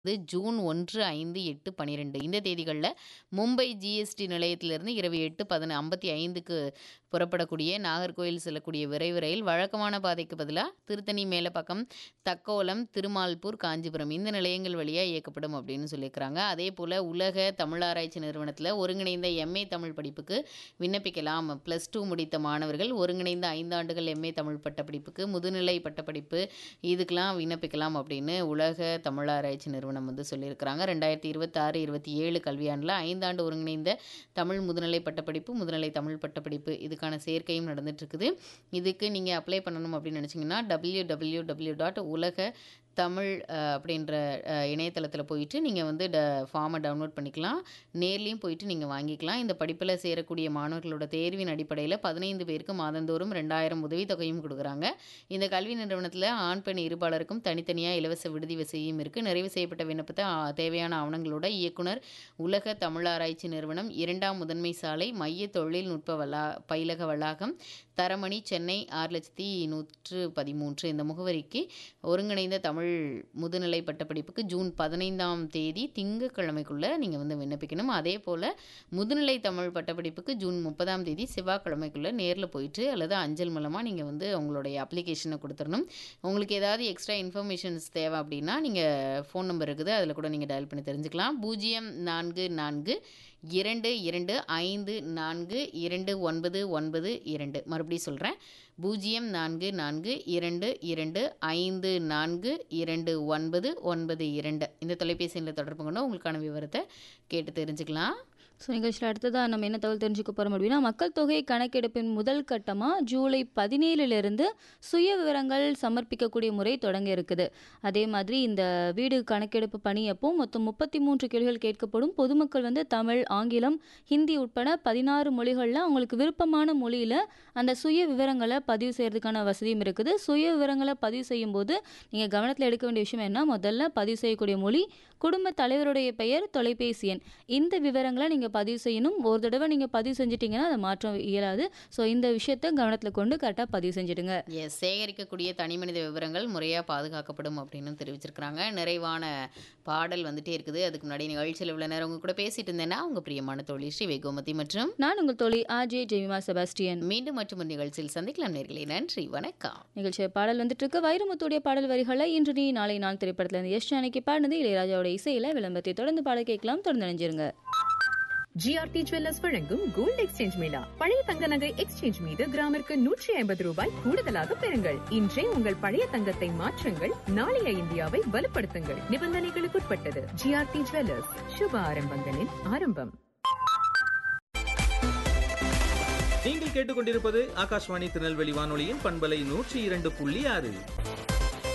இது ஜூன் 1, 5, 8, 12 இந்த தேதிகள்ல மும்பை ஜிஎஸ்டி நிலையத்திலிருந்து இரவு 8:55க்கு புறப்படக்கூடிய நாகர்கோயில் செல்லக்கூடிய விரைவு ரயில் வழக்கமான பாதைக்கு பதிலா திருத்தணி மேலப்பாக்கம், தக்கோலம், திருமால்பூர், காஞ்சிபுரம் இந்த நிலையங்கள் வழியா இயக்கப்படும் அப்படின்னு சொல்லியிருக்கிறாங்க. அதேபோல உலக தமிழாராய்ச்சி நிறுவனத்தில ஒருங்கிணைந்த எம்.ஏ தமிழ் படிப்புக்கு விண்ணப்பிக்கலாம். பிளஸ் 2 முடித்த மாணவர்கள் ஒருங்கிணைந்த 5 ஆண்டுகள் எம்.ஏ தமிழ் பட்டப்படிப்புக்கு முதுநிலை பட்டப்படிப்பு இதுக்கெல்லாம் விண்ணப்பிக்கலாம் அப்படின்னு உலக தமிழாராய்ச்சி நிறுவனம் வந்து சொல்லியிருக்கிறாங்க. 2026, 27 கல்வியாண்டுல 5 ஆண்டு ஒருங்கிணைந்த தமிழ் முதுநிலை பட்டப்படிப்பு, முதுநிலை தமிழ் பட்டப்படிப்பு இதுக்கான சேர்க்கையும் நடந்துட்டு இருக்குது. இதுக்கு நீங்க அப்ளை பண்ணணும் அப்படின்னு நினைச்சீங்கன்னா www.உலக தமிழ் அ அப்படின்ற அ இணையதளத்தில போயிட்டு நீங்க வந்து ட ஃபார்ம டவுன்லோட் பண்ணிக்கலாம். நேர்லயும் போயிட்டு நீங்க வாங்கிக்கலாம். இந்த படிப்புல சேரக்கூடிய மாணவர்களோட தேர்வின் அடிப்படையில 15 பேருக்கு மாதந்தோறும் 2000 உதவித்தொகையும் குடுக்குறாங்க. இந்த கல்வி நிறுவனத்தில ஆண், பெண் இருபாலருக்கும் தனித்தனியா இலவச விடுதி வசதியும் இருக்கு. நிறைவு செய்யப்பட்ட விண்ணப்பத்த அ தேவையான ஆவணங்களோட இயக்குனர், உலக தமிழாராய்ச்சி நிறுவனம், 2ஆம் முதன்மை சாலை, மைய தொழில்நுட்ப வளா பயிலக வளாகம், தரமணி, சென்னை 6113 இந்த முகவரிக்கு ஒருங்கிணைந்த தமிழ் முதுநிலை பட்டப்படிப்புக்கு ஜூன் 15ஆம் தேதி திங்கட்கிழமைக்குள்ள நீங்க வந்து விண்ணப்பிக்கணும். அதேபோல முதுநிலை தமிழ் பட்டப்படிப்புக்கு ஜூன் 30ஆம் தேதி செவ்வாய்க்கிழமைக்குள்ள நேர்ல போயிட்டு அல்லது அஞ்சல் மூலமா நீங்க வந்து உங்களுடைய அப்ளிகேஷன குடுத்துறணும். உங்களுக்கு ஏதாவது எக்ஸ்ட்ரா இன்ஃபர்மேஷன்ஸ் தேவை அப்படின்னா நீங்க ஃபோன் நம்பர் இருக்குது. அதில கூட நீங்க டயல் பண்ணி தெரிஞ்சுக்கலாம். 044 22 54 2992 மறுபடியும் சொல்றேன். 044 22 54 2992 இந்த தொலைபேசி எண்ல தொடர்பு கொண்டு உங்களுக்கான விவரத்த கேட்டு தெரிஞ்சுக்கலாம். ஸோ நிகழ்ச்சியில் அடுத்ததா நம்ம என்ன தகவல் தெரிஞ்சுக்க போறோம் அப்படின்னா மக்கள் தொகை கணக்கெடுப்பின் முதல் கட்டமா ஜூலை 17லிருந்து சுய விவரங்கள் சமர்ப்பிக்கக்கூடிய முறை தொடங்க இருக்குது. அதே மாதிரி இந்த வீடு கணக்கெடுப்பு பணி அப்போ மொத்தம் 33 கேள்விகள் கேட்கப்படும். பொதுமக்கள் வந்து தமிழ், ஆங்கிலம், ஹிந்தி உட்பட 16 மொழிகள்ல அவங்களுக்கு விருப்பமான மொழியில அந்த சுய விவரங்கள பதிவு செய்றதுக்கான வசதியும் இருக்குது. சுய விவரங்கள பதிவு செய்யும்போது நீங்க கவனத்தில் எடுக்க வேண்டிய விஷயம் என்ன முதல்ல பதிவு செய்யக்கூடிய மொழி, குடும்ப தலைவருடைய பெயர், தொலைபேசி எண் இந்த விவரங்கள நீங்க பதிவு செய்யணும். ஒரு தடவை நீங்க பதிவு செஞ்சுட்டீங்கன்னா அத மாற்ற இயலாது. ஸோ இந்த விஷயத்த கவனத்துல கொண்டு கரெக்ட்டா பதிவு செஞ்சுடுங்க. எஸ் சேகரிக்கக்கூடிய தனிமனித விவரங்கள் முறையா பாதுகாக்கப்படும் அப்படின்னு தெரிவிச்சிருக்கிறாங்க. நிறைவான பாடல் வந்துட்டே இருக்குது. அதுக்கு முன்னாடி நிகழ்ச்சியில இவ்வளவு நேரம் உங்க கூட பேசிட்டு இருந்தேன்னா உங்க பிரியமான தோழி ஸ்ரீ வெகுமதி மற்றும் நான் உங்கள் தோழி ஆர்ஜே ஜெமிமா செபாஸ்டியன். மீண்டும் மற்றொரு நிகழ்ச்சியில் சந்திக்கலாம் நேர்களே. நன்றி வணக்கம். நிகழ்ச்சிய பாடல் வந்துட்டு இருக்கு. வைரமுத்துடைய பாடல் வரிகள இன்று நீ நாளை நான் திரைப்படத்துல இருந்து எஸ் ஜானகி பாடினது இளையராஜாவோட இசையில விளம்பரத்தை தொடர்ந்து பாட கேட்கலாம். தொடர்ந்து இணைஞ்சிருங்க. ஜிஆர்டி ஜுவல்லர்ஸ் வழங்கும் கோல்ட் எக்ஸ்சேஞ்ச் மேளா பழைய தங்க நகை எக்ஸ்சேஞ்ச் மீது கிராமிற்கு நூற்றி ஐம்பது ரூபாய் கூடுதலாக பெறுங்கள் இன்றே உங்கள் பழைய தங்கத்தை மாற்றுங்கள் நாளைய இந்தியாவை வலுப்படுத்துங்கள் நிபந்தனைகளுக்குட்பட்டது ஜிஆர்டி ஜுவல்லர்ஸ் சுப ஆரம்பங்களின் ஆரம்பம் நீங்கள் கேட்டுக்கொண்டிருப்பது ஆகாஷ்வாணி திருநெல்வேலி வானொலியின் பண்பலை நூற்றி இரண்டு புள்ளி ஆறு